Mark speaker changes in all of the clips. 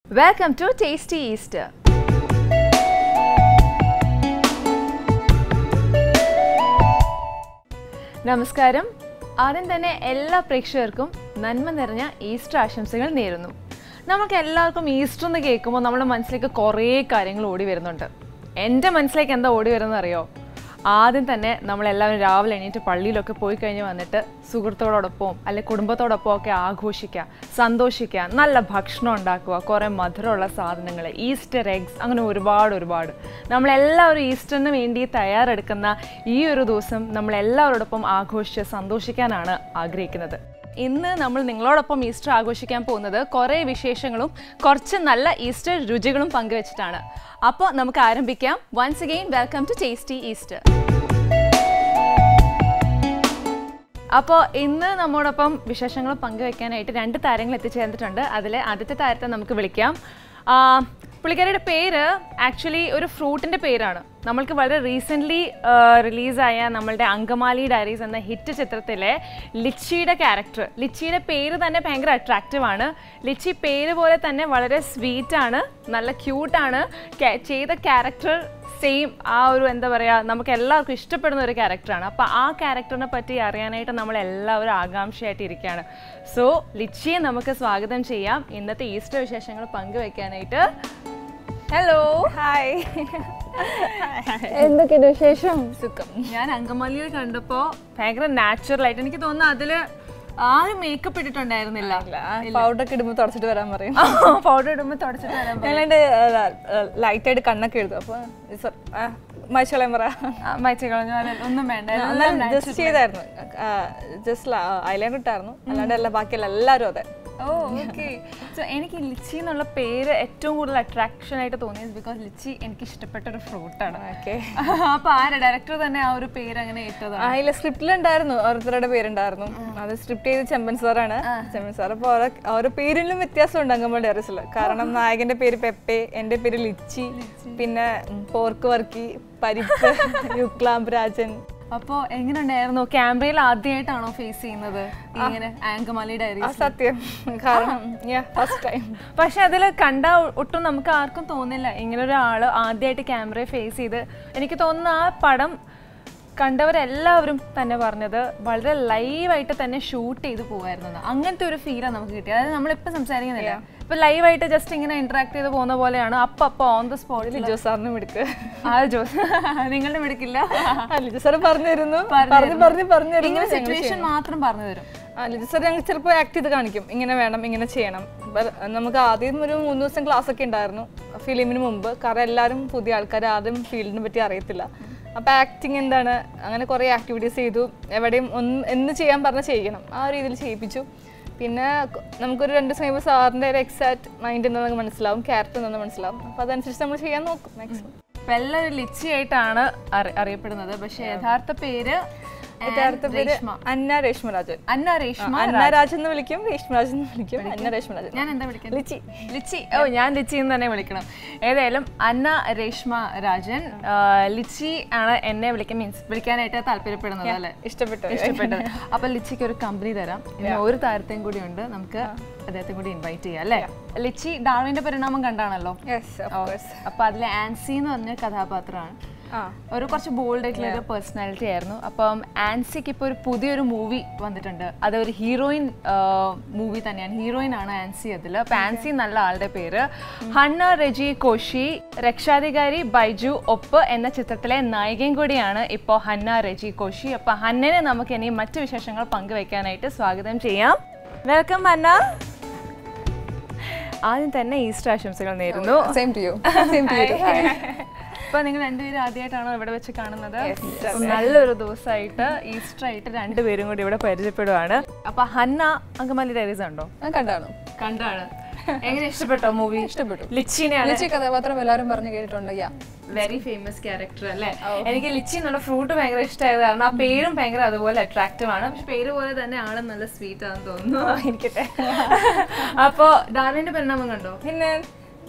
Speaker 1: Welcome to tasty Easter നമസ്കാരം ആദ്യം തന്നെ എല്ലാ പ്രേക്ഷകർക്കും നന്മ നിറഞ്ഞ ഈസ്റ്റർ ആശംസകൾ നേരുന്നു നമുക്ക് എല്ലാവർക്കും ഈസ്റ്റർ എന്ന് കേൾക്കുമ്പോൾ നമ്മുടെ മനസ്സിലേക്ക് കുറേ കാര്യങ്ങൾ ഓടി വരുന്നുണ്ട് എൻ്റെ മനസ്സിലേക്ക് എന്താ ഓടി വരുന്നത് അറിയോ ആദ്യം തന്നെ നമ്മളെല്ലാവരും രാവിലെ എണീറ്റ് പള്ളിയിലൊക്കെ പോയി കഴിഞ്ഞ് വന്നിട്ട് സുഹൃത്തുക്കളോടൊപ്പം അല്ലെ കുടുംബത്തോടൊപ്പം ഒക്കെ ആഘോഷിക്കുക സന്തോഷിക്കുക നല്ല ഭക്ഷണം ഉണ്ടാക്കുക കുറേ മധുരമുള്ള സാധനങ്ങൾ ഈസ്റ്റർ എഗ്സ് അങ്ങനെ ഒരുപാട് ഒരുപാട് നമ്മളെല്ലാവരും ഈസ്റ്ററിന് വേണ്ടി തയ്യാറെടുക്കുന്ന ഈ ഒരു ദിവസം നമ്മളെല്ലാവരോടൊപ്പം ആഘോഷിച്ച് സന്തോഷിക്കാനാണ് ആഗ്രഹിക്കുന്നത് ഇന്ന് നമ്മൾ നിങ്ങളോടൊപ്പം ഈസ്റ്റർ ആഘോഷിക്കാൻ പോകുന്നത് കുറേ വിശേഷങ്ങളും കുറച്ച് നല്ല ഈസ്റ്റർ രുചികളും പങ്കുവച്ചിട്ടാണ് അപ്പോൾ നമുക്ക് ആരംഭിക്കാം once again welcome to tasty Easter അപ്പോൾ ഇന്ന് നമ്മോടൊപ്പം വിശേഷങ്ങൾ പങ്കുവെക്കാനായിട്ട് രണ്ട് താരങ്ങൾ എത്തിച്ചേർന്നിട്ടുണ്ട് അതിൽ ആദ്യത്തെ താരത്തെ നമുക്ക് വിളിക്കാം ആ, പുള്ളിക്കാരിയുടെ പേര് ആക്ച്വലി ഒരു ഫ്രൂട്ടിൻ്റെ പേരാണ് നമ്മൾക്ക് വളരെ റീസെൻ്റ്ലി റിലീസായ നമ്മളുടെ അങ്കമാലി ഡയറീസ് എന്ന ഹിറ്റ് ചിത്രത്തിലെ ലിച്ചിയുടെ ക്യാരക്ടർ ലിച്ചിയുടെ പേര് തന്നെ ഭയങ്കര അട്രാക്റ്റീവ് ആണ് ലിച്ചി പേര് പോലെ തന്നെ വളരെ സ്വീറ്റാണ് നല്ല ക്യൂട്ടാണ് ചെയ്ത ക്യാരക്ടർ സെയിം ആ ഒരു എന്താ പറയുക നമുക്ക് എല്ലാവർക്കും ഇഷ്ടപ്പെടുന്ന ഒരു ക്യാരക്ടറാണ് അപ്പോൾ ആ ക്യാരക്ടറിനെ പറ്റി അറിയാനായിട്ട് നമ്മൾ എല്ലാവരും ആകാംക്ഷയായിട്ട് ഇരിക്കുകയാണ് സോ ലിച്ചിയെ നമുക്ക് സ്വാഗതം ചെയ്യാം ഇന്നത്തെ ഈസ്റ്റർ വിശേഷങ്ങൾ പങ്കുവെക്കാനായിട്ട് ഹലോ ഹായ് എന്തൊക്കെയുണ്ട് വിശേഷം സുഖം ഞാൻ അങ്കമാലിയിൽ കണ്ടപ്പോൾ ഭയങ്കര നാച്ചുറൽ ആയിട്ട് എനിക്ക് തോന്നുന്നു അതില് ആരും മേക്കപ്പ് ഇട്ടിട്ടുണ്ടായിരുന്നില്ല
Speaker 2: പൗഡർ ഒക്കെ ഇടുമ്പോൾ തുടച്ചിട്ട് വരാൻ പറയും
Speaker 1: പൗഡർ ഇടുമ്പോൾ തുടച്ചിട്ട് വരാൻ
Speaker 2: ഞങ്ങളുടെ ലൈറ്റ് ആയിട്ട് കണ്ണൊക്കെ എഴുതും അപ്പൊ മനുഷ്യളയം പറ
Speaker 1: മയച്ചു കളഞ്ഞു ഒന്നും വേണ്ട
Speaker 2: ജസ്റ്റ് ചെയ്തായിരുന്നു ജസ്റ്റ് ഐലൈനർ ഇട്ടായിരുന്നു അല്ലാണ്ട് എല്ലാ ബാക്കിയല്ല എല്ലാവരും അതെ
Speaker 1: ഓ ഓക്കെ സോ എനിക്ക് ലിച്ചി എന്നുള്ള പേര് ഏറ്റവും കൂടുതൽ അട്രാക്ഷൻ ആയിട്ട് തോന്നിയത് ബിക്കോസ് ലിച്ചി എനിക്ക് ഇഷ്ടപ്പെട്ട ഒരു ഫ്രൂട്ടാണ്
Speaker 2: ഓക്കെ
Speaker 1: അപ്പൊ ആര് ഡയറക്ടർ തന്നെ ആ ഒരു പേര് അങ്ങനെ ഇട്ടതാണ്
Speaker 2: അതിലെ സ്ക്രിപ്റ്റിലുണ്ടായിരുന്നു ഓരോരുത്തരുടെ പേരുണ്ടായിരുന്നു അത് സ്ക്രിപ്റ്റ് ചെയ്ത് ചെമ്പൻ സാറാണ് ചെമ്പൻ സാർ അപ്പോൾ ഓരോ ഓരോ പേരിലും വ്യത്യാസമുണ്ട് അങ്കമ്പോൾ ഡയറസിൽ കാരണം നായകന്റെ പേര് പെപ്പെ എൻ്റെ പേര് ലിച്ചി പിന്നെ ഉം, പോർക്ക് വർക്കി പരിപ്പ് യുക്ലാംബ് രാജൻ
Speaker 1: അപ്പൊ എങ്ങനെയുണ്ടായിരുന്നു ക്യാമറയിൽ ആദ്യമായിട്ടാണോ ഫേസ് ചെയ്യുന്നത് ഇങ്ങനെ ആങ്കമാലി
Speaker 2: ആ
Speaker 1: ഡയറി
Speaker 2: സത്യം കാരണം ഫസ്റ്റ് ടൈം
Speaker 1: പക്ഷെ അതിൽ കണ്ട ഒട്ടും നമുക്ക് ആർക്കും തോന്നില്ല ഇങ്ങനെ ഒരാൾ ആദ്യമായിട്ട് ക്യാമറയെ ഫേസ് ചെയ്ത് എനിക്ക് തോന്നുന്നു ആ പടം കണ്ടവരെല്ലാവരും തന്നെ പറഞ്ഞത് വളരെ ലൈവായിട്ട് തന്നെ ഷൂട്ട് ചെയ്ത് പോകുമായിരുന്നു അങ്ങനത്തെ ഒരു ഫീലാണ് നമുക്ക് കിട്ടിയത് അതായത് നമ്മളിപ്പോൾ സംസാരിക്കുന്നില്ല ഇപ്പൊ ലൈവായിട്ട് ജസ്റ്റ് ഇങ്ങനെ ഇന്ററാക്ട് ചെയ്ത് പോകുന്ന പോലെയാണ് അപ്പൊ അപ്പൊ ഓൺ ദ സ്പോട്ടിൽ
Speaker 2: ലിജോ സാറിനും എടുക്ക്
Speaker 1: ആ ജോസ് നിങ്ങളുടെ മിടുക്കില്ല
Speaker 2: ലിജോ സാർ പറഞ്ഞു തരുന്നു പറഞ്ഞു പറഞ്ഞു പറഞ്ഞു തരുന്നു
Speaker 1: ഇങ്ങനെ സിറ്റുവേഷൻ മാത്രം പറഞ്ഞു തരും
Speaker 2: ആ ലിജോ സാർ ഞങ്ങൾ ചിലപ്പോൾ ആക്ട് ചെയ്ത് കാണിക്കും ഇങ്ങനെ വേണം ഇങ്ങനെ ചെയ്യണം But നമുക്ക് ആദ്യം ഒരു മൂന്ന് ദിവസം ക്ലാസ് ഒക്കെ ഉണ്ടായിരുന്നു ഫിലിമിന് മുമ്പ് കാരണം എല്ലാവരും പുതിയ ആൾക്കാർ ആദ്യം ഫീൽഡിനെ പറ്റി അറിയത്തില്ല അപ്പോൾ ആക്ടിങ് എന്താണ് അങ്ങനെ കുറേ ആക്ടിവിറ്റീസ് ചെയ്തു എവിടെയും ഒന്ന് എന്ന് ചെയ്യാൻ പറഞ്ഞാൽ ചെയ്യണം ആ ഒരു രീതിയിൽ ചെയ്യിപ്പിച്ചു പിന്നെ കൊ- നമുക്കൊരു രണ്ട് ദിവസം കഴിയുമ്പോൾ സാറിൻ്റെ ഒരു എക്സാക്ട് മൈൻഡ് എന്താണെന്ന് മനസ്സിലാവും ക്യാരക്ടർ എന്താണെന്ന് മനസ്സിലാവും അപ്പോൾ അതനുസരിച്ച് നമ്മൾ ചെയ്യാൻ നോക്കും മാക്സിമം
Speaker 1: ഇപ്പൊ എല്ലാവരും ലിച്ചി ആയിട്ടാണ് അറി- അറിയപ്പെടുന്നത് പക്ഷെ യഥാർത്ഥ പേര്
Speaker 2: യഥാർത്ഥ
Speaker 1: ആൻ
Speaker 2: പേര്
Speaker 1: രേഷ്മ.
Speaker 2: അന്ന രേഷ്മരാജൻ
Speaker 1: അന്ന രേഷ്മ
Speaker 2: അന്ന രാജ് എന്ന് വിളിക്കും രേഷ്മരാജ് എന്ന് വിളിക്കും അന്ന രേഷ്മരാജൻ
Speaker 1: ഞാൻ എന്താ വിളിക്കുന്നത്
Speaker 2: ലിച്ചി
Speaker 1: ലിച്ചി ഓ ഞാൻ ലിച്ചി എന്ന് തന്നെ വിളിക്കണം ഏതായാലും അന്ന രേഷ്മ രാജൻ ആ, ലിച്ചി ആണ് എന്നെ വിളിക്കാൻ മീൻസ് വിളിക്കാനായിട്ട് താല്പര്യപ്പെടുന്നത് അല്ലേ
Speaker 2: ഇഷ്ടപ്പെട്ടു
Speaker 1: ഇഷ്ടപ്പെട്ടത് അപ്പൊ ലിച്ചിക്ക് ഒരു കമ്പനി തരാം ഇനി ഒരു താരത്തെയും കൂടി ഉണ്ട് നമുക്ക് അദ്ദേഹത്തെ കൂടി ഇൻവൈറ്റ് ചെയ്യാം അല്ലേ ലിച്ചി ഡാർവിന്റെ പരിണാമം കണ്ടാണല്ലോ
Speaker 2: യെസ് ഓഫ് കോഴ്സ്
Speaker 1: അപ്പൊ അതിലെ ആൻസി എന്ന് പറഞ്ഞ കഥാപാത്രമാണ്
Speaker 2: ആ
Speaker 1: ഒരു കുറച്ച് ബോൾഡ് ആയിട്ടുള്ള ഒരു പേഴ്സണാലിറ്റി ആയിരുന്നു അപ്പം ആൻസിക്ക് ഇപ്പോൾ ഒരു പുതിയൊരു മൂവി വന്നിട്ടുണ്ട് അത് ഒരു ഹീറോയിൻ മൂവി തന്നെയാണ് ഹീറോയിൻ ആണ് ആൻസി അതിൽ അപ്പം ആൻസി നല്ല ആളുടെ പേര് ഹന്ന റെജി കോശി രക്ഷാധികാരി ബൈജു ഒപ്പ് എന്ന ചിത്രത്തിലെ നായികയും കൂടിയാണ് ഇപ്പോൾ ഹന്ന റെജി കോശി അപ്പം ഹന്നനെ നമുക്ക് ഇനി മറ്റു വിശേഷങ്ങൾ പങ്കുവെക്കാനായിട്ട് സ്വാഗതം ചെയ്യാം വെൽക്കം ഹന്ന ആദ്യം തന്നെ ഈസ്റ്റർ ആശംസകൾ നേരുന്നു
Speaker 2: same to you same to you
Speaker 1: ഇപ്പൊ നിങ്ങൾ രണ്ടുപേരും ആദ്യമായിട്ടാണോ ഇവിടെ വെച്ച് കാണുന്നത് അപ്പം നല്ലൊരു ദിവസമായിട്ട് ഈസ്റ്റർ ആയിട്ട് രണ്ടുപേരും കൂടി ഇവിടെ പരിചയപ്പെടുവാണ് അപ്പൊ ഹന്ന അങ്കമാലി ഡയറീസ് ഉണ്ടോ
Speaker 2: ഞാൻ കണ്ടാണ്
Speaker 1: കണ്ടാണ് എങ്ങനെ ഇഷ്ടപ്പെട്ടോ മൂവി
Speaker 2: ഇഷ്ടപ്പെട്ടു
Speaker 1: ലിച്ചിനെയാണ്
Speaker 2: ലിച്ചി കഥാപാത്രം എല്ലാവരും പറഞ്ഞു കേട്ടിട്ടുണ്ട് യാ
Speaker 1: വെരി ഫേമസ് ക്യാരക്ടർ അല്ലേ എനിക്ക് ലിച്ചി എന്നുള്ള ഫ്രൂട്ട് ഭയങ്കര ഇഷ്ടമായത് കാരണം ആ പേരും ഭയങ്കര അതുപോലെ അട്രാക്റ്റീവ് ആണ് പക്ഷെ പേര് പോലെ തന്നെ ആളും നല്ല സ്വീറ്റ് ആണെന്ന് തോന്നുന്നു
Speaker 2: ഇരിക്കട്ടെ
Speaker 1: അപ്പോ ഡാർവിന്റെ പരിണാമം കണ്ടോ
Speaker 2: പിന്നെ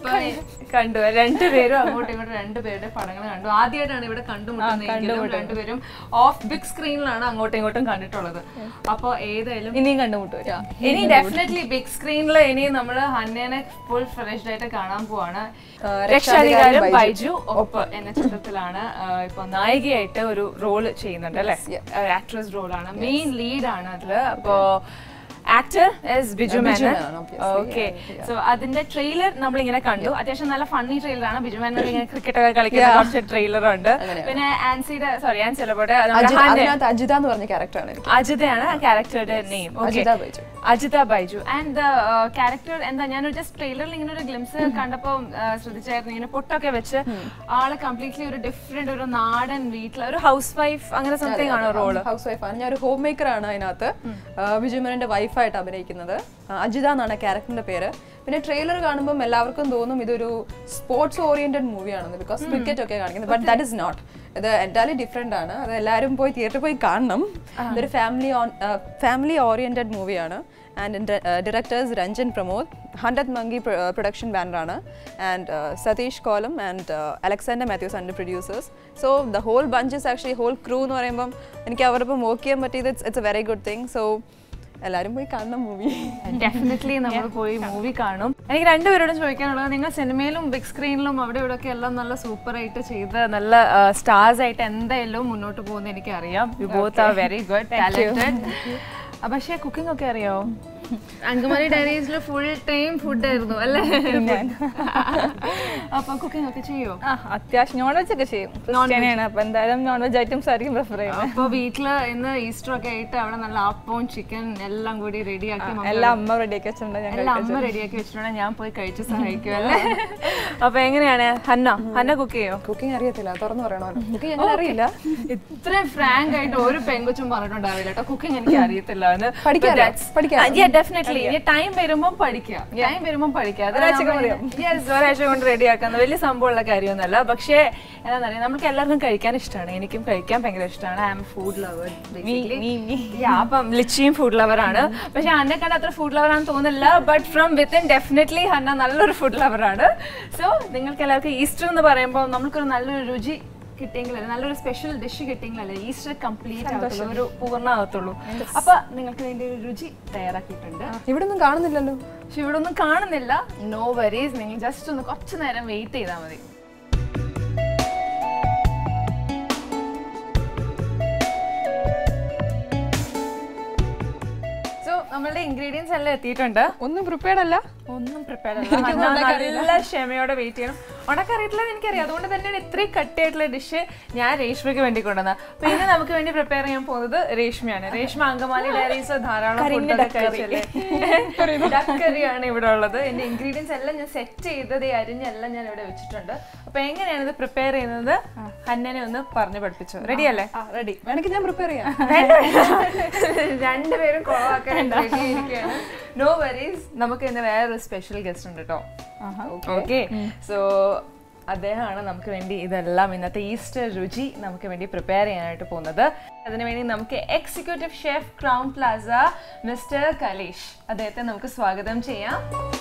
Speaker 1: അപ്പൊ കണ്ടു രണ്ടുപേരും അങ്ങോട്ടും ഇങ്ങോട്ടും രണ്ടുപേരുടെ പടങ്ങൾ കണ്ടു ആദ്യമായിട്ടാണ് ഇവിടെ കണ്ടുമുട്ടുന്നതെങ്കിലും രണ്ടുപേരും ഓഫ് ബിഗ് സ്ക്രീനിലാണ് അങ്ങോട്ടും ഇങ്ങോട്ടും കണ്ടിട്ടുള്ളത് അപ്പൊ ഏതായാലും
Speaker 2: ഇനിയും കണ്ടുമുട്ടും
Speaker 1: ഇനി ഡെഫിനറ്റ്ലി ബിഗ് സ്ക്രീനിൽ ഇനി നമ്മൾ ഹന്നേനെ ഫുൾ ഫ്രഷ്ഡ് ആയിട്ട് കാണാൻ പോവാണ് രക്ഷാധികാരം ബൈജു ഒപ്പ് എന്ന ചിത്രത്തിലാണ് ആ, ഇപ്പൊ നായികയായിട്ട് ഒരു റോള് ചെയ്യുന്നുണ്ട് അല്ലെ ആക്ട്രസ് റോളാണ് മെയിൻ ലീഡ് ആണ് അതില് അപ്പോ actor is Biju Menon okay so അതിന്റെ ട്രെയിലർ നമ്മൾ ഇങ്ങനെ കണ്ടു അത്യാവശ്യം നല്ല ഫണ്ണി ട്രെയിലർ ആണ് ബിജു മേനൻ ഇങ്ങനെ ക്രിക്കറ്റ് ഒക്കെ കളിക്കുന്ന കുറച്ച് ട്രെയിലർ ഉണ്ട് പിന്നെ ആൻസിയുടെ സോറി ആൻസിയുടെ പോട്ടെ
Speaker 3: അതിനകത്ത് അജിത എന്ന് പറഞ്ഞ ക്യാരക്ടറാണ്
Speaker 1: അജിതയാണ് ക്യാരക്ടറുടെ name
Speaker 3: Ajitha Baiju.
Speaker 1: Ajitha Baiju and character എന്താ ഞാനൊരു ജസ്റ്റ് ട്രെയിലറിൽ ഇങ്ങനെ ഒരു ഗ്ലിംസ് കണ്ടപ്പോ ശ്രദ്ധിച്ചായിരുന്നു ഇങ്ങനെ പൊട്ടൊക്കെ വെച്ച് ആള് കംപ്ലീറ്റ്ലി ഒരു ഡിഫറെന്റ് ഒരു നാടൻ വീട്ടിൽ ഒരു ഹൗസ് വൈഫ് അങ്ങനെ സംതിങ് ആണോ റോള്
Speaker 3: ഹൗസ് വൈഫാണ് ഞാൻ ഒരു ഹോം മേക്കർ ആണ് അതിനകത്ത് ബിജുമരന്റെ വൈഫായിട്ട് അഭിനയിക്കുന്നത് ആ, അജിത എന്നാണ് ക്യാരക്ടറിന്റെ പേര് പിന്നെ ട്രെയിലർ കാണുമ്പോൾ എല്ലാവർക്കും തോന്നും ഇതൊരു സ്പോർട്സ് ഓറിയന്റഡ് മൂവിയാണെന്ന് ബിക്കോസ് ക്രിക്കറ്റ് ഒക്കെ കാണിക്കുന്നത് ബട്ട് ദാറ്റ് ഇസ് നോട്ട് ഇത് എൻറ്റയർലി ഡിഫറെന്റ് ആണ് അത് എല്ലാവരും പോയി തിയേറ്ററിൽ പോയി കാണണം ഇതൊരു ഫാമിലി ഓൺ ഫാമിലി ഓറിയന്റഡ് മൂവിയാണ് and directors Ranjan Pramod hundred monkey production ബാനറാണ് and Satheesh Kolam and Alexander Mathews and producers so the whole bunch is actually whole crew എന്ന് പറയുമ്പം എനിക്ക് അവരൊപ്പം വർക്ക് ചെയ്യാൻ പറ്റിയത് it's it's a very good thing so എല്ലാവരും പോയി കാണണം മൂവി
Speaker 1: ഡെഫിനറ്റ്ലി നമ്മൾ പോയി മൂവി കാണും എനിക്ക് രണ്ടുപേരോടും ചോദിക്കാനുള്ളത് നിങ്ങൾ സിനിമയിലും ബിഗ് സ്ക്രീനിലും അവിടെ ഇവിടെ ഒക്കെ എല്ലാം നല്ല സൂപ്പർ ആയിട്ട് ചെയ്ത് നല്ല സ്റ്റാർസ് ആയിട്ട് എന്തായാലും മുന്നോട്ട് പോകുന്ന എനിക്കറിയാം you both are very good talented പക്ഷേ കുക്കിംഗ് ഒക്കെ അറിയോ അങ്കമാലി ഡയറീസിൽ ഫുൾ ടൈം ഫുഡ് ആയിരുന്നു അല്ലേ അപ്പൊ കുക്കിംഗ് ഒക്കെ ചെയ്യോ
Speaker 2: ആ അത്യാവശ്യം നോൺ വെജ് ഒക്കെ ചെയ്യും ക്രിസ്ത്യാനിയാണ് അപ്പൊ എന്തായാലും നോൺ വെജ് ഐറ്റംസ് ആയിരിക്കും പ്രിഫർ ചെയ്യുന്നത്
Speaker 1: അപ്പൊ വീട്ടില് ഇന്ന് ഈസ്റ്റർ ഒക്കെ ആയിട്ട് അവിടെ നല്ല അപ്പവും ചിക്കൻ എല്ലാം കൂടി റെഡിയാക്കി
Speaker 2: എല്ലാം അമ്മ റെഡിയാക്കി വെച്ചിട്ടുണ്ട് ഞാൻ
Speaker 1: എല്ലാം അമ്മ റെഡിയാക്കി വെച്ചിട്ടുണ്ടെങ്കിൽ ഞാൻ പോയി കഴിച്ച് സഹായിക്കും അല്ലേ അപ്പൊ എങ്ങനെയാണ് ഹന്ന ഹന്ന കുക്ക് ചെയ്യോ
Speaker 3: കുക്കിംഗ് അറിയത്തില്ല തുറന്നു പറയണോ കുക്കിംഗ് അങ്ങനെ അറിയില്ല
Speaker 1: ഇത്രയും ഫ്രാങ്ക് ആയിട്ട് ഒരു പെങ്കൊച്ചും പറഞ്ഞിട്ടുണ്ടാവില്ല കേട്ടോ കുക്കിംഗ് എനിക്ക് അറിയത്തില്ല എന്ന്
Speaker 3: പഠിക്കാലോ? പഠിക്കാലോ?
Speaker 1: ഡെഫിനറ്റ്ലി ടൈം വരുമ്പോ പഠിക്കാം ടൈം വരുമ്പോ പഠിക്കാം അത് Yes, ഒരാഴ്ച കൊണ്ട് റെഡിയാക്കാന്ന് വലിയ സംഭവമുള്ള കാര്യമൊന്നുമല്ല പക്ഷേ എന്താ പറയുക നമുക്ക് എല്ലാവർക്കും കഴിക്കാൻ ഇഷ്ടമാണ് എനിക്കും കഴിക്കാൻ ഭയങ്കര ഇഷ്ടമാണ് ഐ ആം ഫുഡ് ലവർ അപ്പം ലിച്ചിയും ഫുഡ് ലവർ ആണ് പക്ഷെ അന്നെ കണ്ട അത്ര ഫുഡ് ലവർ ആണെന്ന് തോന്നുന്നില്ല but from within definitely Hanna നല്ലൊരു ഫുഡ് ലവർ ആണ് സോ നിങ്ങൾക്ക് എല്ലാവർക്കും ഈസ്റ്റർ എന്ന് പറയുമ്പോൾ നമുക്കൊരു നല്ലൊരു രുചി കിട്ടിയെങ്കിലല്ലേ നല്ലൊരു സ്പെഷ്യൽ ഡിഷ് കിട്ടിയെങ്കിലല്ലേ ഈസ്റ്റർ കംപ്ലീറ്റ് ആവത്തുള്ളൂ ഒരു പൂർണ്ണമാകത്തുള്ളൂ അപ്പൊ നിങ്ങൾക്ക് വേണ്ടി ഒരു രുചി തയ്യാറാക്കിയിട്ടുണ്ട്
Speaker 3: ഇവിടെ ഒന്നും കാണുന്നില്ലല്ലോ
Speaker 1: പക്ഷെ ഇവിടെ ഒന്നും കാണുന്നില്ല നോ വരീസ് നിങ്ങൾ ജസ്റ്റ് ഒന്ന് കുറച്ച് നേരം വെയിറ്റ് ചെയ്താൽ മതി സോ നമ്മളുടെ ഇൻഗ്രീഡിയൻസ് എല്ലാം എത്തിയിട്ടുണ്ട്
Speaker 3: ഒന്നും പ്രിപ്പയർഡ് അല്ല
Speaker 1: ഒന്നും പ്രിപ്പയർ അല്ല നല്ല ക്ഷമയോടെ വെയിറ്റ് ചെയ്യണം ഉണക്കറിയിട്ടില്ല എനിക്കറിയാം അതുകൊണ്ട് തന്നെയാണ് ഇത്രയും കട്ടിയായിട്ടുള്ള ഡിഷ് ഞാൻ രേഷ്മയ്ക്ക് വേണ്ടി കൊണ്ടുവന്നത് അപ്പൊ ഇന്ന് നമുക്ക് വേണ്ടി പ്രിപ്പയർ ചെയ്യാൻ പോകുന്നത് രേഷ്മയാണ് രേഷ്മ അങ്കമാലി ഡയറീസ് ധാരാളം ഫുഡൊക്കെ കഴിച്ചല്ലേ ഡക്കറിയാണ് ഇവിടെ ഉള്ളത് എന്റെ ഇൻഗ്രീഡിയൻസ് എല്ലാം ഞാൻ സെറ്റ് ചെയ്തത് ഈ അരിഞ്ഞെല്ലാം ഞാൻ ഇവിടെ വെച്ചിട്ടുണ്ട് അപ്പൊ എങ്ങനെയാണ് ഇത് പ്രിപ്പയർ ചെയ്യുന്നത് ഹന്നനെ ഒന്ന് പറഞ്ഞു പഠിപ്പിച്ചു റെഡി അല്ലേ
Speaker 3: റെഡി വേണമെങ്കിൽ ഞാൻ പ്രിപ്പയർ ചെയ്യാം
Speaker 1: രണ്ടുപേരും കുളവാക്കാൻ റെഡിയായിരിക്കുകയാണ് നോ വരീസ് നമുക്ക് ഇന്ന് വേറൊരു സ്പെഷ്യൽ ഗസ്റ്റ് ഉണ്ട് കേട്ടോ ഓക്കെ സോ അദ്ദേഹമാണ് നമുക്ക് വേണ്ടി ഇതെല്ലാം ഇന്നത്തെ ഈസ്റ്റർ രുചി നമുക്ക് വേണ്ടി പ്രിപ്പയർ ചെയ്യാനായിട്ട് പോകുന്നത് അതിനുവേണ്ടി നമുക്ക് executive chef Crowne Plaza mister Kalesh അദ്ദേഹത്തെ നമുക്ക് സ്വാഗതം ചെയ്യാം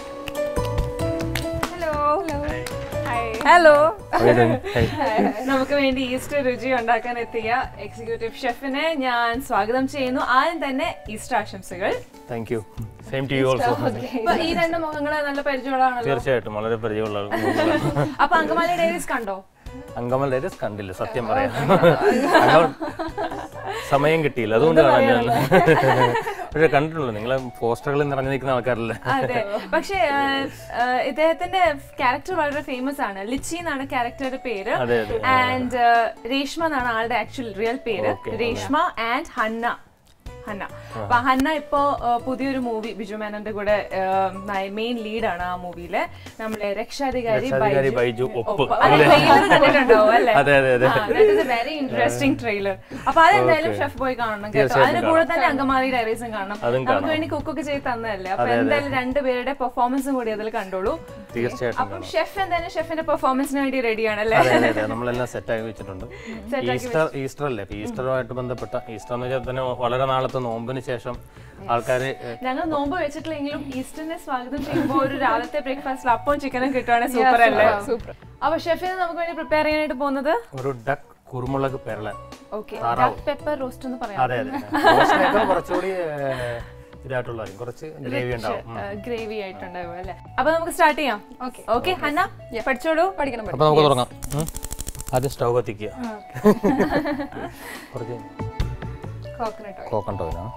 Speaker 1: ഹലോ ഹലോ നമുക്ക് വേണ്ടി ഈസ്റ്റർ രുചി ഉണ്ടാക്കാൻ എത്തിയ എക്സിക്യൂട്ടീവ് ഷെഫിനെ ഞാൻ സ്വാഗതം ചെയ്യുന്നു ആദ്യം തന്നെ ഈസ്റ്റർ ആശംസകൾ
Speaker 4: thank you same to you also
Speaker 1: ഇപ്പൊ ഈ രണ്ട് മുഖങ്ങള് നല്ല പരിചയമുള്ളതാണല്ലോ
Speaker 4: തീർച്ചയായിട്ടും വളരെ പരിചയമുള്ള ആളുകളാണ്.
Speaker 1: അപ്പൊ അങ്കമാലി ഡയറീസ് കണ്ടോ
Speaker 4: അങ്കമൽ ഡയറീസ് കണ്ടില്ല സത്യം പറയാം അങ്കമൽ സമയം കിട്ടിയില്ല അതുകൊണ്ട് കാണാൻ ഞാൻ പക്ഷെ കണ്ടിട്ടുള്ളൂ നിങ്ങളെ പോസ്റ്ററുകളിൽ നിറഞ്ഞു നിൽക്കുന്ന ആൾക്കാരല്ലേ
Speaker 1: അതെ പക്ഷേ ആ, ആ, ഇദ്ദേഹത്തിന്റെ ക്യാരക്ടർ വളരെ ഫേമസ് ആണ് ലിച്ചി എന്നാണ് ക്യാരക്ടറുടെ പേര്
Speaker 4: അതെ, അതെ.
Speaker 1: ആൻഡ് രേഷ്മ എന്നാണ് ആളുടെ ആക്ച്വൽ റിയൽ പേര്
Speaker 4: Okay.
Speaker 1: രേഷ്മ ആൻഡ് ഹന്ന ഹന്ന അപ്പൊ ഹന്ന ഇപ്പോ ആ, പുതിയൊരു മൂവി ബിജു മേനന്റെ കൂടെ മെയിൻ ലീഡാണ് ആ മൂവിയിലെ നമ്മളെ രക്ഷാധികാരി
Speaker 4: രക്ഷാധികാരി ബൈജു ഒപ്പ്
Speaker 1: അതിന്റെ trailer കണ്ടിട്ടുണ്ടാവും അല്ലേ
Speaker 4: അതെ അതെ അതെ
Speaker 1: വെരി ഇൻട്രസ്റ്റിംഗ് ട്രെയിലർ അപ്പൊ അതെന്തായാലും ഷെഫ് പോയി കാണണം കേട്ടോ
Speaker 4: തീർച്ചയായും
Speaker 1: അതിന് കൂടെ തന്നെ അങ്കമാലി ഡയറീസും കാണണം
Speaker 4: അതും
Speaker 1: നമുക്ക് വേണ്ടി കുക്കൊക്കെ ചെയ്ത് തന്നതല്ലേ അപ്പൊ എന്തായാലും രണ്ടുപേരുടെ പെർഫോമൻസും കൂടി അതിൽ കണ്ടോളൂ
Speaker 4: തീർച്ചയായിട്ടും
Speaker 1: അപ്പം ഷെഫ് എന്തായാലും ഷെഫിന്റെ പെർഫോമൻസിന് വേണ്ടി റെഡിയാണ് അല്ലേ
Speaker 4: അതെ അതെ അതെ നമ്മളെല്ലാം സെറ്റ് ആക്കി വെച്ചിട്ടുണ്ട് ഈസ്റ്റർ ഈസ്റ്റർ അല്ലേ അപ്പൊ ഈസ്റ്ററുമായിട്ട് ബന്ധപ്പെട്ട ഈസ്റ്റർ എന്ന് വെച്ചാൽ തന്നെ വളരെ നാളത്തെ നോമ്പിന് ശേഷം ആൾക്കാർ
Speaker 1: ഞങ്ങൾ നോമ്പ് വെച്ചിട്ടില്ലെങ്കിലും ഈസ്റ്ററിനെ സ്വാഗതം ചെയ്യുമ്പോൾ ഒരു രാവിലത്തെ ബ്രേക്ക്ഫാസ്റ്റിൽ അപ്പവും ചിക്കനും കിട്ടുവാണെങ്കിൽ സൂപ്പർ അല്ലേ
Speaker 3: സൂപ്പർ
Speaker 1: അപ്പൊ ഷെഫിന് നമുക്ക് വേണ്ടി പ്രിപ്പയർ ചെയ്യാനായിട്ട് പോകുന്നത്
Speaker 4: ഒരു ഡക്ക് കുരുമുളക് പെരളൻ
Speaker 1: ഓക്കെ
Speaker 4: താറാവ്.
Speaker 1: പെപ്പർ റോസ്റ്റ് എന്ന് പറയാം
Speaker 4: അതെ അതെ റോസ്റ്റിനേക്കാൾ കുറച്ചുകൂടി ഏഹ്, ഇതായിട്ടുള്ളതായിരിക്കും കുറച്ച് ഗ്രേവി ഉണ്ടാവും ഉം.
Speaker 1: ഗ്രേവി ആയിട്ടുണ്ടാവും അല്ലേ അപ്പൊ നമുക്ക് സ്റ്റാർട്ട് ചെയ്യാം ഓക്കെ ഓക്കെ ഹന്ന പഠിച്ചോളൂ
Speaker 3: പഠിക്കണം
Speaker 4: അപ്പൊ നമുക്ക് തുടങ്ങാം ഉം. ആദ്യം സ്റ്റൗ കത്തിക്കുക കുറച്ച്
Speaker 2: കോക്കനട്ട്
Speaker 4: കോക്കണ്ട് ഓയിലാണ്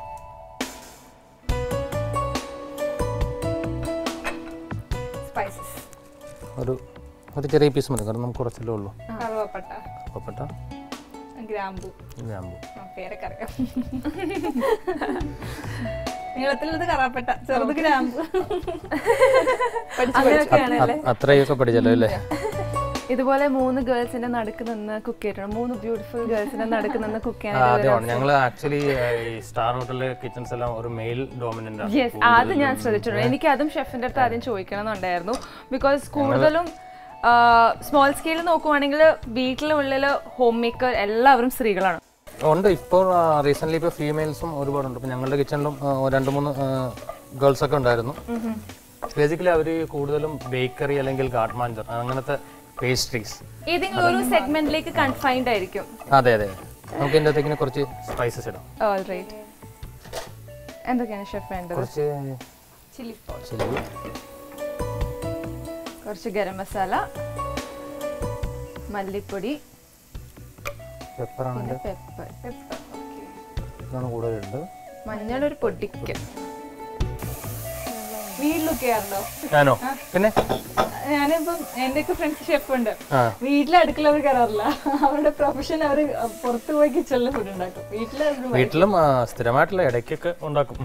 Speaker 2: സ്പൈസസ്
Speaker 4: ഒരു ഒരു ചെറിയ പീസ് മതി കാരണം നമുക്ക് കുറച്ചല്ലേ ഉള്ളൂ
Speaker 2: കറുവപ്പട്ട
Speaker 4: ഉപ്പപ്പെട്ട
Speaker 2: ഗ്രാമ്പു
Speaker 4: ഗ്രാമ്പു
Speaker 2: ആ, പേരൊക്കെ അറിയാം നീളത്തിലുള്ളത് കറാപ്പട്ട ചെറുത് ഗ്രാമ്പു
Speaker 1: അങ്ങനെയൊക്കെയാണ്
Speaker 4: അ- അത്രയൊക്കെ പഠിച്ചല്ലോ അല്ലേ
Speaker 1: ഇതുപോലെ മൂന്ന് ഗേൾസിന്റെ നടുക്ക് നിന്ന് കുക്ക് ചെയ്തിട്ടുണ്ട് മൂന്ന് ബ്യൂട്ടിഫുൾ ഗേൾസിന്റെ നടുക്ക് നിന്ന് കുക്ക്
Speaker 4: ആ,
Speaker 1: ചെയ്യാനായിട്ട്
Speaker 4: അതാണ് ഞങ്ങൾ ആക്ച്വലി ഈ സ്റ്റാർ ഹോട്ടലിലെ കിച്ചൺസ് എല്ലാം ഒരു മെയിൽ ഡോമിനന്റ് ആണ്
Speaker 1: യെസ് അത് ഞാൻ ശ്രദ്ധിച്ചിട്ടുണ്ട് എനിക്ക് അതും ഷെഫിന്റെ അടുത്ത് ആദ്യം ചോദിക്കണം എന്നുണ്ടായിരുന്നു ബിക്കോസ് കൂടുതലും സ്മോൾ സ്കെയിൽ നോക്കുവാണെങ്കിൽ വീട്ടിലുള്ളിൽ ഹോം മേക്കർ എല്ലാവരും സ്ത്രീകളാണ്
Speaker 4: ഉണ്ട് ഇപ്പോൾ റീസെന്റ് ഇപ്പോൾ ഫീമെയിൽസും ഒരുപാടുണ്ട് ഇപ്പൊ ഞങ്ങളുടെ കിച്ചണിലും രണ്ട് മൂന്ന് ഗേൾസ് ഒക്കെ ഉണ്ടായിരുന്നു ബേസിക്കലി അവർ കൂടുതലും ബേക്കറി അല്ലെങ്കിൽ കാട്ട്മാഞ്ചർ അങ്ങനത്തെ പേസ്ട്രീസ്
Speaker 1: ഏതെങ്കിലും ഒരു സെഗ്മെന്റിലേക്ക് കൺഫൈൻഡ് ആയിരിക്കും
Speaker 4: അതെ അതെ നമുക്ക് ഇതിൻ്റെ അകത്തേക്കിന് കുറച്ച് സ്പൈസസ് ഇടാം
Speaker 1: ഓൾ റൈറ്റ് എന്തൊക്കെയാണ് ഷെഫ് വേണ്ടത്
Speaker 4: കുറച്ച്
Speaker 2: ചില്ലി
Speaker 4: ചില്ലി
Speaker 1: കുറച്ച് ഗരം മസാല മല്ലിപ്പൊടി
Speaker 4: പെപ്പറാണ്
Speaker 1: പിന്നെ പെപ്പർ
Speaker 4: ഇതാണ് കൂടുതലുണ്ട്
Speaker 1: മഞ്ഞൾ ഒരു പൊടിക്ക്
Speaker 2: വീട്ടിലൊക്കെ ആണല്ലോ
Speaker 4: ഞാനോ പിന്നെ
Speaker 2: ഞാനിപ്പം എന്റെ ഒക്കെ ഫ്രണ്ട്സ് ഷെഫ് ഉണ്ട്
Speaker 4: ആ
Speaker 2: വീട്ടിലെ അടുക്കള അവർ കയറാറില്ല അവരുടെ പ്രൊഫഷൻ അവർ പുറത്ത് പോയി കിച്ചണിൽ ഫുഡ് ഉണ്ടാക്കും വീട്ടിലെ അവര്
Speaker 4: വീട്ടിലും ആ, സ്ഥിരമായിട്ടുള്ള ഇടയ്ക്കൊക്കെ ഉണ്ടാക്കും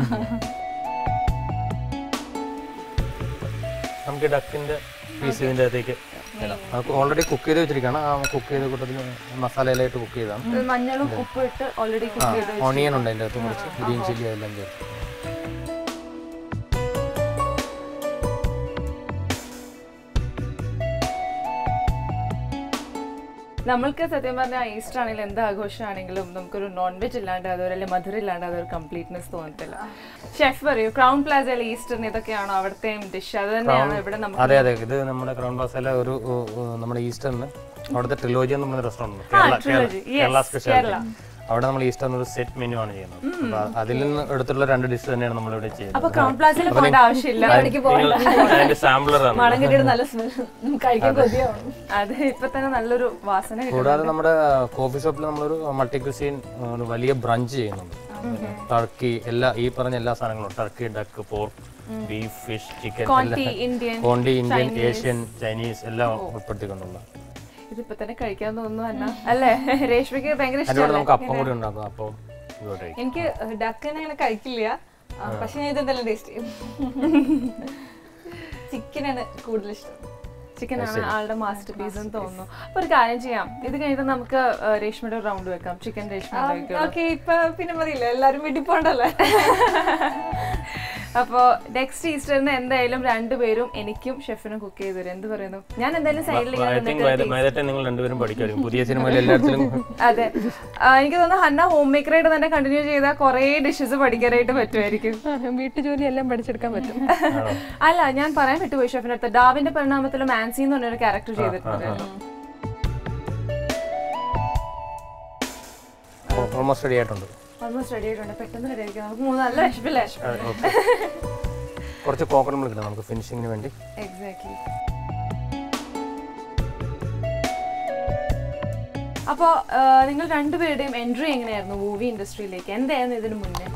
Speaker 4: നമുക്ക് ഡക്കിന്റെ പീസ് ഇതിന്റെ അകത്തേക്ക് ഇടാം നമുക്ക് ഓൾറെഡി കുക്ക് ചെയ്ത് വെച്ചിരിക്കുകയാണ് ആ കുക്ക് ചെയ്ത കൂട്ടത്തിൽ മസാലയിലായിട്ട് കുക്ക് ചെയ്താണ്
Speaker 1: മഞ്ഞളും ഉപ്പും ഇട്ട് ഓൾറെഡി
Speaker 4: ആ ഓണിയൻ ഉണ്ട് അതിൻ്റെ അകത്ത് കുറച്ച് ഗ്രീൻ ചില്ലി എല്ലാം ചേർത്ത്
Speaker 1: നമ്മൾക്ക് സത്യം പറഞ്ഞാൽ ഈസ്റ്റർ ആണെങ്കിലും എന്ത് ആഘോഷമാണെങ്കിലും നമുക്കൊരു നോൺ വെജ് ഇല്ലാണ്ട് അതുപോലെ അല്ലെങ്കിൽ മധുരം ഇല്ലാണ്ട് അതൊരു കംപ്ലീറ്റ്നെസ് തോന്നത്തില്ല ഷെഫ് പറയൂ ക്രൗൺ പ്ലാസയിൽ ഈസ്റ്ററിന് ഇതൊക്കെയാണോ അവിടുത്തെയും ഡിഷ് അത് തന്നെയാണോ ഇവിടെ നമുക്ക്
Speaker 4: അതെ അതെ ഇത് നമ്മുടെ ക്രൗൺ പ്ലാസയിലെ ഒരു ഉ, ഉ, നമ്മുടെ ഈസ്റ്ററിന് അവിടുത്തെ ട്രിലോജി എന്ന് പറഞ്ഞ റെസ്റ്റോറൻറ്റ് ഉണ്ട് Kerala Kerala
Speaker 1: Trilogy.
Speaker 4: Kerala
Speaker 1: Yes,
Speaker 4: speciality അവിടെ നമ്മൾ ഈസ്റ്ററിന് ഒരു സെറ്റ് മെനു ആണ് ചെയ്യുന്നത് അപ്പൊ അതിൽ നിന്ന് എടുത്തുള്ള രണ്ട് ഡിഷ് തന്നെയാണ് നമ്മൾ ഇവിടെ
Speaker 1: അപ്പൊ
Speaker 4: ചെയ്യുന്നത്
Speaker 1: ക്രൗൺ പ്ലാസയിൽ പോകേണ്ട ആവശ്യമില്ല
Speaker 4: നിങ്ങൾ അതിന്റെ സാമ്പിളർ ആണ്
Speaker 2: മണം കിട്ടിയിട്ട് നല്ല സ്മെൽ കഴിക്കാൻ കൊതിയാവും
Speaker 1: അത് ഇപ്പൊ തന്നെ നല്ലൊരു വാസന കിട്ടും
Speaker 4: കൂടാതെ നമ്മുടെ കോഫി ഷോപ്പിൽ നമ്മളൊരു മൾട്ടി ക്രിസീൻ ഒരു വലിയ ബ്രഞ്ച് ചെയ്യുന്നുണ്ട് ടർക്കി എല്ലാ ഈ പറഞ്ഞ എല്ലാ സാധനങ്ങളും turkey duck pork beef fish chicken
Speaker 1: conti Indian
Speaker 4: conti Indian Asian Chinese എല്ലാം ഉൾപ്പെടുത്തിക്കൊണ്ടുള്ള
Speaker 1: ഇതിപ്പോ തന്നെ കഴിക്കാൻ തോന്നുന്നു അന്ന അല്ലേ രേഷ്മയ്ക്ക് ഭയങ്കര
Speaker 4: അതിലൂടെ
Speaker 1: ഇഷ്ടമല്ലേ
Speaker 4: നമുക്ക് അപ്പം കൂടി ഉണ്ടാക്കും അപ്പം ഇതോടെ കഴിക്കും.
Speaker 2: എനിക്ക് ഡക്കനെ അങ്ങനെ കഴിക്കില്ല ആ, പക്ഷെ ഞാൻ ഇതെന്തെല്ലാം ടേസ്റ്റ് ചെയ്യും ചിക്കനാണ് കൂടുതൽ ഇഷ്ടം
Speaker 1: ചിക്കൻ ആണ് ആളുടെ മാസ്റ്റർ പീസ് എന്ന് തോന്നുന്നു അപ്പൊ ഒരു കാര്യം ചെയ്യാം ഇത് കഴിഞ്ഞിട്ട് നമുക്ക് ആ, രേഷ്മയുടെ റൗണ്ട് വെക്കാം ചിക്കൻ രേഷ്മ കഴിക്കാം
Speaker 2: ഓക്കെ ഇപ്പൊ പിന്നെ മതിയില്ല എല്ലാരും വീട്ടിൽ പോണ്ടല്ലേ
Speaker 1: അപ്പോ നെക്സ്റ്റ് ഈസ്റ്ററിന് എന്തായാലും രണ്ടുപേരും എനിക്കും ഷെഫിനും കുക്ക് ചെയ്തു തരും എന്ത് പറയുന്നു ഞാൻ എന്തായാലും സൈഡിൽ
Speaker 4: I think by the- by that time നിങ്ങൾ രണ്ടുപേരും പഠിക്കുമായിരിക്കും പുതിയ സിനിമയിൽ എല്ലാത്തിലും
Speaker 1: അതെ ആ, എനിക്ക് തോന്നുന്നു ഹന്ന ഹോം മേക്കറായിട്ട് തന്നെ കണ്ടിന്യൂ ചെയ്താൽ കുറേ ഡിഷസ് പഠിക്കാനായിട്ട് പറ്റുമായിരിക്കും
Speaker 3: വീട്ടു ജോലി എല്ലാം പഠിച്ചെടുക്കാൻ പറ്റും
Speaker 1: അല്ല ഞാൻ പറയാൻ പറ്റുപോയി ഷെഫിന്റെ അടുത്ത് ഡാവിന്റെ പരിണാമത്തിൽ മാൻസി എന്ന് പറഞ്ഞൊരു ക്യാരക്ടർ ചെയ്തിട്ടുണ്ടായിരുന്നു
Speaker 4: ഓൾമോസ്റ്റ് റെഡി ആയിട്ടുണ്ട്
Speaker 1: ഓൾമോസ്റ്റ് റെഡി ആയിട്ടുണ്ട് പെട്ടെന്ന് റെഡി ആയിരിക്കും നമുക്ക് മൂന്ന് നല്ല വിഷമില്ലേ
Speaker 4: ഓക്കെ കുറച്ച് കോക്കനട്ട് മിൽക്ക് ഇടാം നമുക്ക് ഫിനിഷിങ്ങിന് വേണ്ടി
Speaker 1: എക്സാക്ട്ലി അപ്പോ നിങ്ങൾ രണ്ടുപേരുടെയും എൻട്രി എങ്ങനെയായിരുന്നു മൂവി ഇൻഡസ്ട്രിയിലേക്ക് എന്തായിരുന്നു ഇതിനു മുന്നേ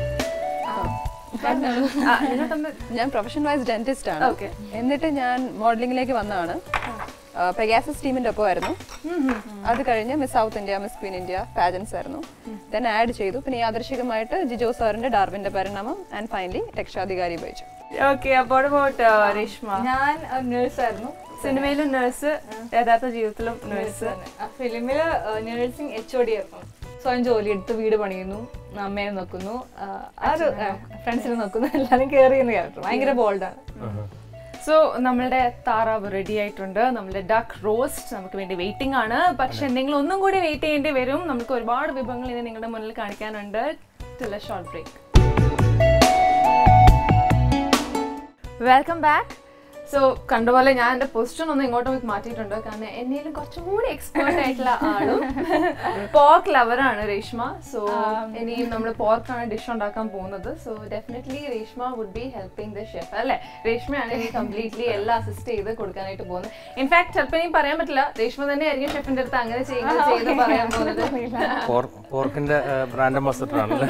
Speaker 1: ആ, നിങ്ങൾ തമ്മിൽ
Speaker 3: ഞാൻ പ്രൊഫഷൻ വൈസ് ഡെന്റിസ്റ്റ് ആണ്
Speaker 1: Okay.
Speaker 3: എന്നിട്ട് ഞാൻ മോഡലിംഗിലേക്ക് വന്നതാണ് പെഗാസസ് ടീമിന്റെ ഒപ്പമായിരുന്നു അത് കഴിഞ്ഞ് miss South India miss queen India pageants ആയിരുന്നു ദെൻ ആഡ് ചെയ്തു പിന്നെ യാദർശികമായിട്ട് ജിജോ സാറിന്റെ ഡാർവിന്റെ പരിണാമം ആൻഡ് ഫൈനലി രക്ഷാധികാരി ഉപയോഗിച്ചു
Speaker 1: ഓക്കെ അപ്പോൾ അബൌട്ട് രേഷ്മ
Speaker 2: ഞാൻ നേഴ്സ് ആയിരുന്നു
Speaker 1: സിനിമയിലും നഴ്സ് യഥാർത്ഥ ജീവിതത്തിലും നഴ്സ്
Speaker 2: ഫിലിമില് നേഴ്സിംഗ് എച്ച് ഒ ഡി ആയിരുന്നു സ്വയം ജോലി എടുത്ത് വീട് പണിയുന്നു അമ്മയെ നോക്കുന്നു ആ, ആ ഒരു ഫ്രണ്ട്സിനെ നോക്കുന്നു എല്ലാവരും കെയർ ചെയ്യുന്ന ക്യാരക്ടർ ഭയങ്കര ബോൾഡാണ്
Speaker 1: സോ നമ്മളുടെ താറാവ് റെഡി ആയിട്ടുണ്ട് നമ്മളുടെ ഡക്ക് റോസ്റ്റ് നമുക്ക് വേണ്ടി വെയിറ്റിംഗ് ആണ് പക്ഷെ നിങ്ങൾ ഒന്നും കൂടി വെയിറ്റ് ചെയ്യേണ്ടി വരും നമുക്ക് ഒരുപാട് വിഭവങ്ങൾ ഇനി നിങ്ങളുടെ മുന്നിൽ കാണിക്കാനുണ്ട് till a short break welcome back so കണ്ടപോലെ ഞാൻ എൻ്റെ പൊസിഷൻ ഒന്ന് ഇങ്ങോട്ട് പോയി മാറ്റിയിട്ടുണ്ട് കാരണം എന്നേലും കുറച്ചും കൂടി എക്സ്പേർട്ട് ആയിട്ടുള്ള ആളും പോർക്ക് ലവറാണ് രേഷ്മ സോ ഇനിയും നമ്മൾ പോർക്കാണ് ഡിഷ് ഉണ്ടാക്കാൻ പോകുന്നത് so definitely Reshma would be helping the chef അല്ലേ രേഷ്മയാണ് ഇനി കംപ്ലീറ്റ്ലി എല്ലാം അസിസ്റ്റ് ചെയ്ത് കൊടുക്കാനായിട്ട് പോകുന്നത് ഇൻഫാക്ട് ചിലപ്പോൾ ഇനിയും പറയാൻ പറ്റില്ല രേഷ്മ തന്നെ ആയിരിക്കും ഷെഫിന്റെ അടുത്ത് അങ്ങനെ ചെയ്യുക ചെയ്ത് പറയാൻ പോകുന്നത്
Speaker 4: പോർക്കിന്റെ ബ്രാൻഡ് അംബാസഡർ ആണല്ലേ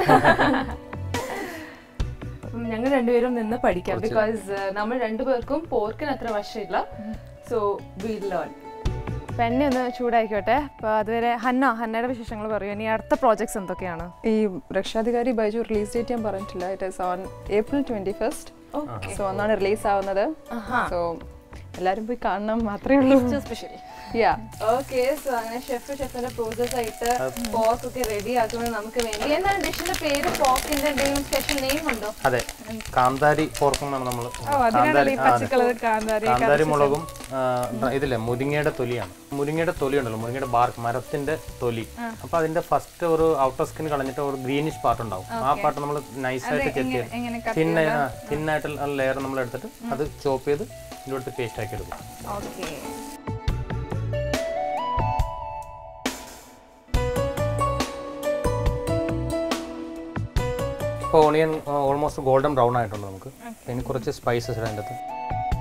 Speaker 1: അപ്പം ഞങ്ങൾ രണ്ടുപേരും നിന്ന് പഠിക്കാം ബിക്കോസ് നമ്മൾ രണ്ടുപേർക്കും പോർക്കിന് അത്ര വശമില്ല സോ വി ലേൺ പെണ്ണെ ഒന്ന് ചൂടായിക്കോട്ടെ അപ്പൊ അതുവരെ ഹന്ന ഹന്നയുടെ വിശേഷങ്ങൾ പറയൂ ഇനി അടുത്ത പ്രോജക്ട്സ് എന്തൊക്കെയാണ്
Speaker 3: ഈ രക്ഷാധികാരി ബൈജു റിലീസ് ഡേറ്റ് ഞാൻ പറഞ്ഞിട്ടില്ല it is on April twenty first so അന്നാണ് റിലീസ് ആവുന്നത് സോ എല്ലാരും പോയി കാണണം മാത്രമേ ഉള്ളൂ
Speaker 2: സ്പെഷ്യൽ
Speaker 3: യാ
Speaker 1: ഓക്കെ സോ അങ്ങനെ ഷെഫ് ഷെഫിന്റെ പ്രോസസ് ആയിട്ട് പോർക്ക് ഒക്കെ റെഡി ആക്കുന്നത് നമുക്ക് വേണ്ടി എന്താണ് ഡിഷിന്റെ പേര് പോക്കിന്റെ എന്തെങ്കിലും സ്പെഷ്യൽ നെയിം ഉണ്ടോ
Speaker 4: അതെ കാന്താരി പോർക്കും എന്നാണ് നമ്മൾ കാന്താരി ആ, അതെ.
Speaker 2: കാന്താരി
Speaker 4: കാന്താരി മുളകും ആ, ഇതില്ലേ മുരിങ്ങയുടെ തൊലിയാണ് മുരിങ്ങയുടെ തൊലി ഉണ്ടല്ലോ മുരിങ്ങയുടെ ബാർക്ക് മരത്തിന്റെ തൊലി അപ്പൊ അതിന്റെ ഫസ്റ്റ് ഒരു ഔട്ടർ സ്കിൻ കളഞ്ഞിട്ട് ഒരു ഗ്രീനിഷ് പാർട്ട് ഉണ്ടാവും ആ പാർട്ട് നമ്മൾ നൈസായിട്ട് ചെത്തി തിന്ന തിന്നായിട്ടുള്ള ലെയർ നമ്മൾ എടുത്തിട്ട് അത് ചോപ്പ് ചെയ്ത് ഇതിൻ്റെ അടുത്ത് പേസ്റ്റ് ആക്കി എടുക്കും
Speaker 1: ഓക്കെ
Speaker 4: ഇപ്പോൾ ഓണിയൻ ഓൾമോസ്റ്റ് ഗോൾഡൻ ബ്രൗൺ ആയിട്ടുണ്ട് നമുക്ക് ഇനി കുറച്ച് സ്പൈസസ് ഇടാൻ അതിൻ്റെ അകത്ത്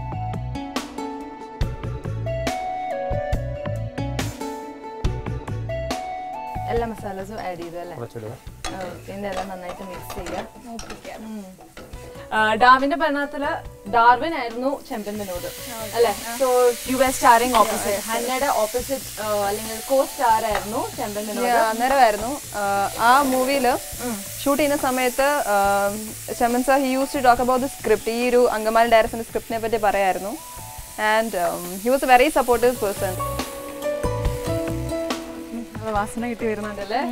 Speaker 1: എല്ലാ മസാലസും ആഡ് ചെയ്തു അല്ലേ
Speaker 4: കുറച്ചിടുക
Speaker 1: പിന്നെ എല്ലാം നന്നായിട്ട് മിക്സ് ചെയ്യാം ഡാവിന്റെ ഭരണത്തില് ഡാർവിൻ ആയിരുന്നു ചെമ്പൻ വിനോദ് അല്ലെ so you are starring opposite ഹന്നയുടെ ഓപ്പോസിറ്റ് അല്ലെങ്കിൽ കോ സ്റ്റാർ ആയിരുന്നു ചെമ്പൻ വിനോദ്
Speaker 3: അന്നേരമായിരുന്നു ആ മൂവിയിൽ ഷൂട്ട് ചെയ്യുന്ന സമയത്ത് Chemban sir he use to talk about the script ഈ ഒരു അങ്കമാലി ഡയറക്ടറിന്റെ സ്ക്രിപ്റ്റിനെ പറ്റി പറയായിരുന്നു and he was a very supportive person
Speaker 1: നല്ല വാസന കിട്ടി വരുന്നുണ്ടല്ലേ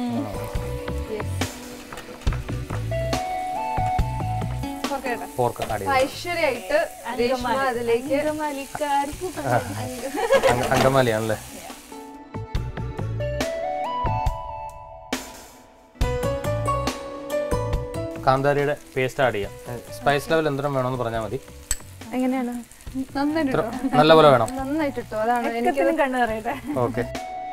Speaker 4: പോർക്ക് ആഡ് ചെയ്ത്
Speaker 1: ഐശ്വര്യായിട്ട് രേഷ്മ അതിലേക്ക്
Speaker 4: അങ്ക- അങ്കമാലിയാണല്ലേ കാന്താരിയുടെ പേസ്റ്റ് ആഡ് ചെയ്യാം സ്പൈസ് ലെവൽ എന്തോരം വേണമെന്ന് പറഞ്ഞാൽ മതി
Speaker 1: എങ്ങനെയാണ്
Speaker 3: നന്നായിട്ട്
Speaker 4: ഇത്ര നല്ല പോലെ വേണം
Speaker 1: നന്നായിട്ട് ഇട്ടു അതാണ് എനിക്ക്
Speaker 2: കണ്ണു പറയട്ടെ
Speaker 4: ഓക്കെ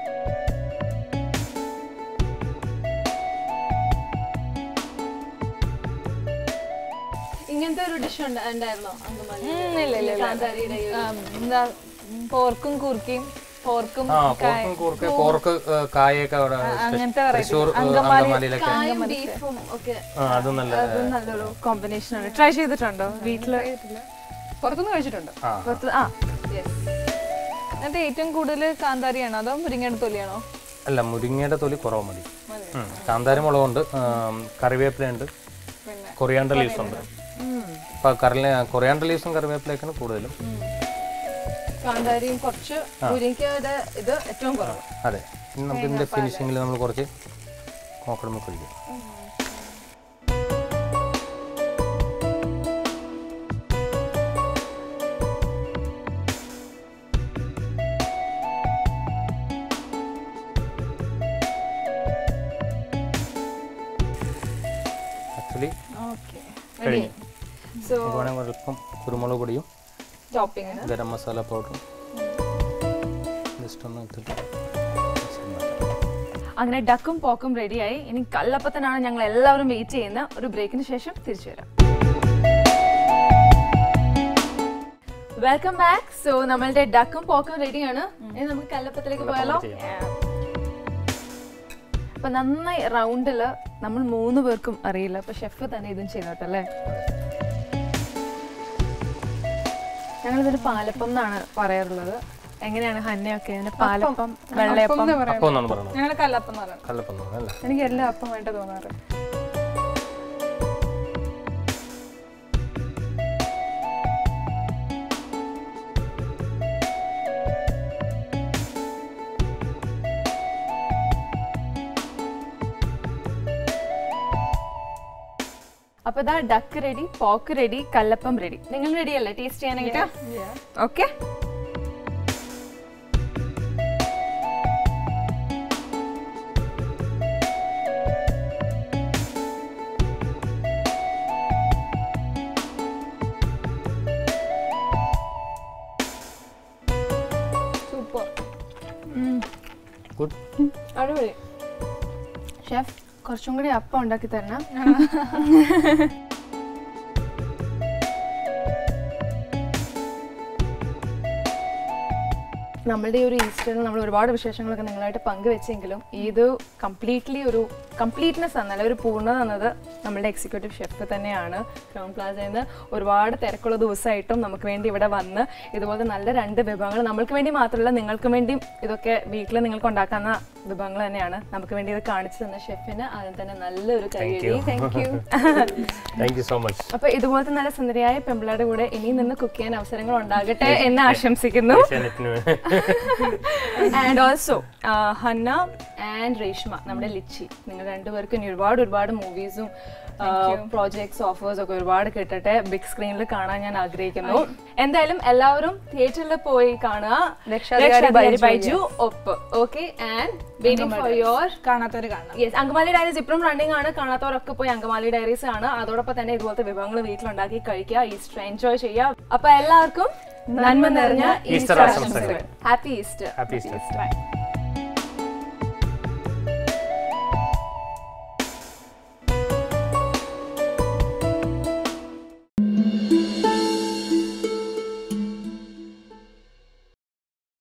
Speaker 1: ഇങ്ങനത്തെ ഒരു ഡിഷ് ഉണ്ടായിരുന്നോ അങ്കമാലി
Speaker 2: ഇല്ല ഇല്ല
Speaker 1: കാന്താരിയുടെ ഈ ഒരു-
Speaker 2: എന്താ പോർക്കും കുറുക്കിയും പോർക്കും
Speaker 4: ആ പോർക്കും കൂർക്ക് പോർക്ക് ഏ, കായൊക്കെ അവിടെ
Speaker 2: അങ്ങനത്തെ
Speaker 4: തൃശ്ശൂർ ഏ, അങ്കമാലിയിലൊക്കെ
Speaker 1: കായും ബീഫും ഒക്കെ
Speaker 4: ആ, അതും നല്ല
Speaker 1: അത് നല്ലൊരു കോമ്പിനേഷൻ ആണ് ട്രൈ ചെയ്തിട്ടുണ്ടോ വീട്ടില്
Speaker 3: പുറത്തുനിന്ന് കഴിച്ചിട്ടുണ്ട്
Speaker 4: ആ
Speaker 1: പുറത്ത് ആ യെസ്
Speaker 2: എന്നിട്ട് ഏറ്റവും കൂടുതൽ കാന്താരിയാണോ അതോ മുരിങ്ങയുടെ തൊലിയാണോ
Speaker 4: അല്ല മുരിങ്ങയുടെ തൊലി കുറവ് മതി ഉം. കാന്താരി മുളകുണ്ട് കറിവേപ്പിലയുണ്ട് കൊറിയാണ്ടർ ലീവ്സ് ഉണ്ട് ഇപ്പൊ കറിലെ കൊറിയാണ്ടർ ലീവ്സും കറിവേപ്പിലയൊക്കെയാണ് കൂടുതലും
Speaker 1: കാന്താരിയും കുറച്ച് മുരിങ്ങയുടെ ഇത് ഏറ്റവും കുറവ്
Speaker 4: അതെ ഇനി നമുക്ക് ഇതിന്റെ ഫിനിഷിങ്ങിൽ നമ്മൾ കുറച്ച് കോക്കടമുക്ക് ഒഴിക്കും ആക്ച്വലി
Speaker 2: ഓക്കെ
Speaker 4: കഴിഞ്ഞു
Speaker 1: സോ
Speaker 4: നമുക്ക് വേണമെങ്കിൽ അല്പം കുരുമുളക് പൊടിയും
Speaker 1: ടോപ്പിംഗ്
Speaker 4: ഗരം മസാല പൗഡറും ജസ്റ്റ് ഒന്ന് ഇട്ടിട്ട്
Speaker 1: അങ്ങനെ ഡക്കും പോക്കും റെഡിയായി ഇനി കല്ലപ്പത്തിനാണ് ഞങ്ങൾ എല്ലാവരും വെയിറ്റ് ചെയ്യുന്ന ഒരു ബ്രേക്കിന് ശേഷം തിരിച്ചു വരാം വെൽക്കം ബാക്ക് സോ നമ്മളുടെ ഡക്കും പോക്കും റെഡിയാണ് ഇനി നമുക്ക് കല്ലപ്പത്തിലേക്ക് പോയാലോ അപ്പൊ നന്നായി റൗണ്ടില് നമ്മൾ മൂന്ന് പേർക്കും അറിയില്ല അപ്പൊ ഷെഫ് തന്നെ ഇതും ചെയ്തോട്ടല്ലേ ഞങ്ങൾ ഇതിന് പാലപ്പം എന്നാണ് പറയാറുള്ളത് എങ്ങനെയാണ് ഹന്നയൊക്കെ ഇതിന് പാലപ്പം വെള്ളയപ്പം
Speaker 4: അപ്പം എന്നാണ് പറയുന്നത്
Speaker 2: ഞങ്ങൾ കല്ലപ്പം എന്ന് പറയുന്നത്
Speaker 4: കല്ലപ്പം എന്ന് പറയുന്നത് അല്ലേ
Speaker 3: എനിക്ക് എല്ലാ അപ്പമായിട്ട് തോന്നാറ്
Speaker 1: അപ്പൊ അപ്പൊ ഇതാ ഡക്ക് റെഡി പോക്ക് റെഡി കല്ലപ്പം റെഡി നിങ്ങൾ റെഡി അല്ലേ ടേസ്റ്റ് ചെയ്യാനായിട്ട് ഓക്കെ
Speaker 2: സൂപ്പർ
Speaker 4: ഗുഡ്
Speaker 2: അടിപൊളി
Speaker 1: ഷെഫ് കുറച്ചും കൂടി അപ്പം ഉണ്ടാക്കി തരണം നമ്മളുടെ ഈ ഒരു ഈസ്റ്ററിൽ നമ്മൾ ഒരുപാട് വിശേഷങ്ങളൊക്കെ നിങ്ങളായിട്ട് പങ്കുവെച്ചെങ്കിലും ഇത് കംപ്ലീറ്റ്ലി ഒരു കംപ്ലീറ്റ്നെസ് തന്നല്ല ഒരു പൂർണ്ണത തന്നത് നമ്മളുടെ എക്സിക്യൂട്ടീവ് ഷെഫ് തന്നെയാണ് ക്രൗൺ പ്ലാസയിൽ നിന്ന് ഒരുപാട് തിരക്കുള്ള ദിവസമായിട്ടും നമുക്ക് വേണ്ടി ഇവിടെ വന്ന് ഇതുപോലത്തെ നല്ല രണ്ട് വിഭവങ്ങൾ നമ്മൾക്ക് വേണ്ടി മാത്രമല്ല നിങ്ങൾക്ക് വേണ്ടിയും ഇതൊക്കെ വീട്ടിൽ നിങ്ങൾക്ക് ഉണ്ടാക്കാവുന്ന വിഭവങ്ങൾ തന്നെയാണ് നമുക്ക് വേണ്ടി ഇത് കാണിച്ചു തന്ന ഷെഫിന് ആദ്യം തന്നെ നല്ലൊരു കൈയടി thank you
Speaker 4: thank you so much
Speaker 1: അപ്പൊ ഇതുപോലത്തെ നല്ല സുന്ദരിയായ പെമ്പിളയുടെ കൂടെ ഇനിയും നിന്ന് കുക്ക് ചെയ്യാൻ അവസരങ്ങൾ ഉണ്ടാകട്ടെ എന്ന് ആശംസിക്കുന്നു
Speaker 4: ഏഷ്യാനെറ്റിന്
Speaker 1: and also Hanna and Reshma നമ്മുടെ ലിച്ചി നിങ്ങൾ രണ്ടുപേർക്കും ഇനി ഒരുപാട് ഒരുപാട് മൂവീസും പ്രോജക്ട്സ് ഓഫേഴ്സ് ഒക്കെ ഒരുപാട് കിട്ടട്ടെ ബിഗ് സ്ക്രീനിൽ കാണാൻ ഞാൻ ആഗ്രഹിക്കുന്നു എന്തായാലും എല്ലാവരും തിയേറ്ററിൽ പോയി കാണുക
Speaker 2: രക്ഷാധികാരി
Speaker 1: രക്ഷാധികാരി
Speaker 2: Baiju,
Speaker 1: Baiju Oppu okay and waiting for your
Speaker 2: കാണാത്തവര് കാണണം
Speaker 1: യെസ് അങ്കമാലി ഡയറീസ് ഇപ്പോഴും റണ്ണിംഗ് ആണ് കാണാത്തവരൊക്കെ പോയി അങ്കമാലി ഡയറീസ് ആണ് അതോടൊപ്പം തന്നെ ഇതുപോലത്തെ വിഭവങ്ങൾ വീട്ടിലുണ്ടാക്കി കഴിക്കുക ഈസ്റ്റർ എൻജോയ് ചെയ്യുക അപ്പൊ എല്ലാവർക്കും നന്മ നിറഞ്ഞ
Speaker 4: ഈസ്റ്റർ ആശംസകൾ.
Speaker 1: Happy Easter
Speaker 4: happy Easter
Speaker 1: by